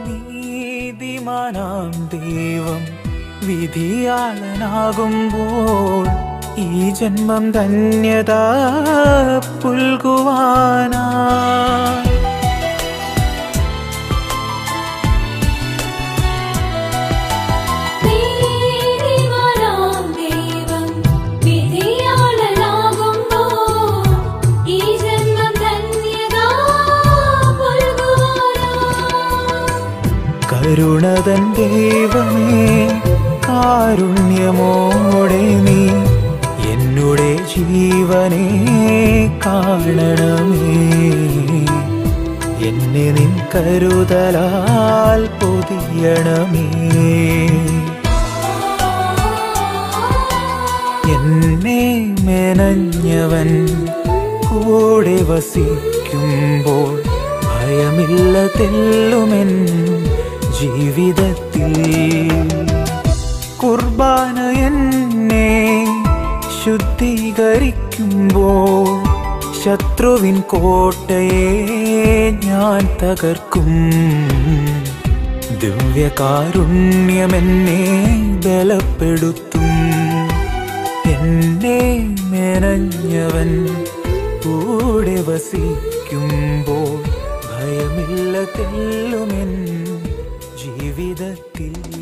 നീതിമാനാം ദൈവം വിധിയാളനാകുമ്പോൾ ഈ ജന്മം ധന്യത പുൽകുവാനാ നീതിമാനാം ദൈവം വിധിയാളനാകുമ്പോൾ ഈ ജന്മം ധന്യതാ പുൽകുവാനാ കരുണതൻ ദൈവമേ കാരുണ്യമോടെ നീ എന്നുടെ ജീവനെ കാണണമേ എന്നെ നിൻ കരുതലാൽ പൊതിയണമേ എന്നെ മെനഞ്ഞവൻ കൂടെ വസിക്കുമ്പോൾ ഭയമില്ല തെല്ലുമെൻ ജീവിതത്തിൽ കുർബാന എന്നെ ശുദ്ധീകരിക്കുമ്പോൾ ശത്രുവിൻ കോട്ടയെ ഞാൻ തകർക്കും ദിവ്യകാരുണ്യമെന്നെ ബലപ്പെടുത്തും എന്നെ മെനഞ്ഞവൻ കൂടെ വസിക്കുമ്പോൾ ഭയമില്ല തെല്ലുമെൻ ജീവിതത്തിൽ